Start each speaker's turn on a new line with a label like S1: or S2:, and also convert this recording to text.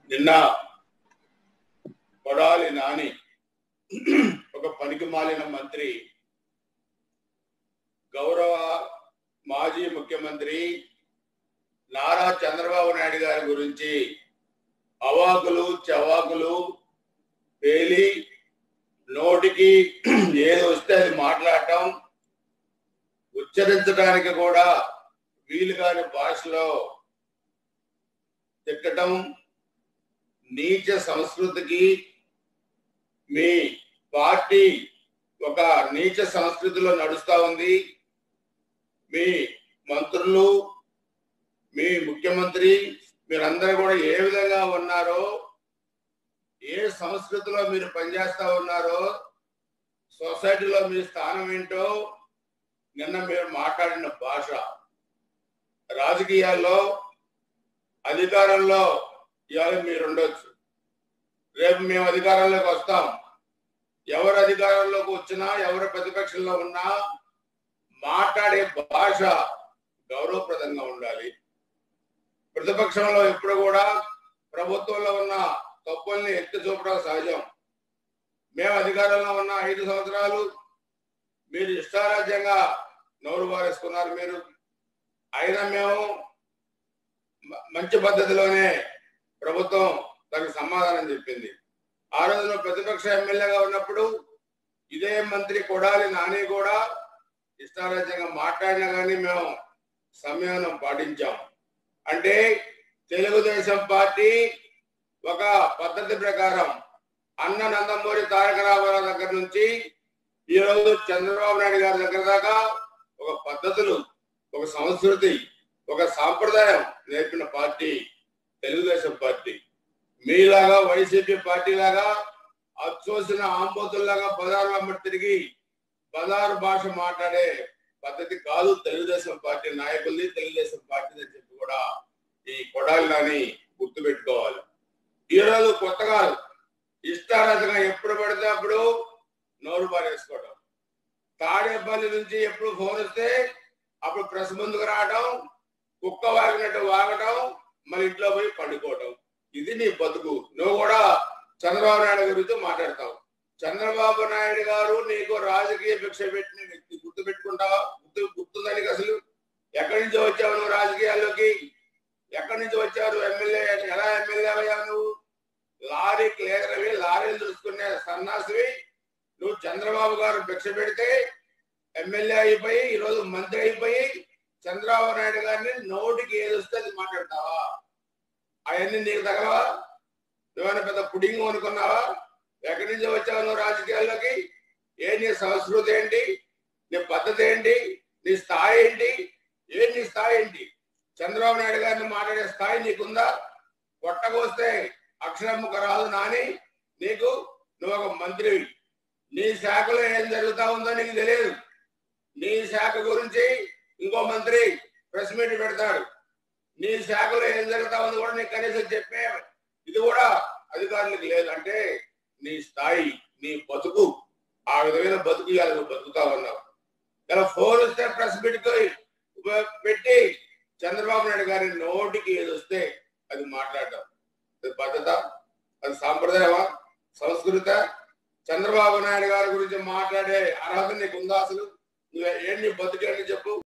S1: నిన్న కొడాలి నాని ఒక పనికి మాలిన మంత్రి గౌరవ మాజీ ముఖ్యమంత్రి నారా చంద్రబాబు నాయుడు గారి గురించి అవాకులు చవాకులు పేలి నోటికి ఏది వస్తే అది మాట్లాడటం ఉచ్చరించడానికి కూడా వీలు కాని భాషలో తిట్టడం నీచ సంస్కృతికి మీ పార్టీ ఒక నీచ సంస్కృతిలో నడుస్తా ఉంది మీ మంత్రులు మీ ముఖ్యమంత్రి మీరందరూ కూడా ఏ విధంగా ఉన్నారో ఏ సంస్కృతిలో మీరు పనిచేస్తా ఉన్నారో సొసైటీలో మీ స్థానం ఏంటో నిన్న మీరు మాట్లాడిన భాష రాజకీయాల్లో అధికారంలో ఇవాళ మీరు ఉండొచ్చు రేపు మేము అధికారంలోకి వస్తాం ఎవరు అధికారంలోకి వచ్చినా ఎవరు ప్రతిపక్షంలో ఉన్నా మాట్లాడే భాష గౌరవప్రదంగా ఉండాలి ప్రతిపక్షంలో ఎప్పుడు కూడా ప్రభుత్వంలో ఉన్న తప్పుల్ని ఎత్తి చూపడం సహజం మేము అధికారంలో ఉన్న ఐదు సంవత్సరాలు మీరు ఇష్టారాజ్యంగా నోరు బారేసుకున్నారు మీరు అయినా మేము మ- మంచి పద్ధతిలోనే ప్రభుత్వం దానికి సమాధానం చెప్పింది ఆ రోజున ప్రతిపక్ష ఎమ్మెల్యేగా ఉన్నప్పుడు ఇదే మంత్రి కొడాలి నాని కూడా ఇష్టారాజ్యంగా మాట్లాడినా కానీ మేము సంయమనం పాటించాం అంటే తెలుగుదేశం పార్టీ ఒక పద్ధతి ప్రకారం అన్న నందమూరి తారక రామారావు దగ్గర నుంచి ఈ రోజు చంద్రబాబు నాయుడు గారి దగ్గర దాకా ఒక పద్ధతులు ఒక సంస్కృతి ఒక సాంప్రదాయం నేర్పిన పార్టీ తెలుగుదేశం పార్టీ మీలాగా వైసీపీ పార్టీ లాగా అచ్చోసిన ఆంబోతుల్లాగా బజారు వెంబడి తిరిగి బజారు భాష మాట్లాడే పద్ధతి కాదు తెలుగుదేశం పార్టీ నాయకుల్ని తెలుగుదేశం పార్టీ అని చెప్పి కూడా ఈ కొడాలని గుర్తు పెట్టుకోవాలి ఈ రోజు కొత్తగా ఇష్టారాధంగా ఎప్పుడు పడితే అప్పుడు నోరు పారేసుకోవడం తాడేపల్లి నుంచి ఎప్పుడు ఫోన్ వస్తే అప్పుడు ప్రెస్ ముందుకు రావడం కుక్క వాగినట్టు వాగటం మన ఇంట్లో పోయి పండుకోవటం ఇది నీ బతుకు నువ్వు కూడా చంద్రబాబు నాయుడు గురించి మాట్లాడతావు చంద్రబాబు నాయుడు గారు నీకు రాజకీయ భిక్ష పెట్టిన వ్యక్తి గుర్తు పెట్టుకుంటావా గుర్తు గుర్తుందానికి అసలు ఎక్కడి నుంచి వచ్చావు నువ్వు రాజకీయాల్లోకి ఎక్కడి నుంచి వచ్చావు ఎమ్మెల్యే ఎలా ఎమ్మెల్యే అయ్యావు నువ్వు లారీ క్లియర్వి లారీలు చూసుకునే సన్నాసివి నువ్వు చంద్రబాబు గారు భిక్ష పెడితే ఎమ్మెల్యే అయిపోయి ఈరోజు మంత్రి అయిపోయి చంద్రబాబు నాయుడు గారిని నోటికి ఏది వస్తే అది మాట్లాడతావా అవన్నీ నీకు తగలవా నువ్వేమైనా పెద్ద పుడింగ్ అనుకున్నావా ఎక్కడి నుంచి వచ్చావు నువ్వు రాజకీయాల్లోకి ఏ నీ సంస్కృతి ఏంటి నీ పద్ధతి ఏంటి నీ స్థాయి ఏంటి ఏ నీ స్థాయి ఏంటి చంద్రబాబు నాయుడు గారిని మాట్లాడే స్థాయి నీకుందా కొట్టకొస్తే అక్షరముఖ రాదు నాని నీకు నువ్వు ఒక మంత్రివి నీ శాఖలో ఏం జరుగుతా ఉందో నీకు తెలియదు నీ శాఖ గురించి ఇంకో మంత్రి ప్రెస్ మీట్ పెడతాడు నీ శాఖలో ఏం జరుగుతా ఉందో కూడా నీకు కనీసం చెప్పే ఇది కూడా అధికారులకు లేదు అంటే నీ స్థాయి నీ బతుకు ఆ విధమైన బతుకు ఇవాళ నువ్వు బతుకుతా ఉన్నావు ఇలా ఫోన్ వస్తే ప్రెస్ మీట్ పెట్టి చంద్రబాబు నాయుడు గారి నోటికి ఏది వస్తే అది మాట్లాడటం అది పద్ధత అది సాంప్రదాయమా సంస్కృత చంద్రబాబు నాయుడు గారి గురించి మాట్లాడే అర్హత నీకు ఉందా అసలు నువ్వు ఏంటి బతుకేంటి చెప్పు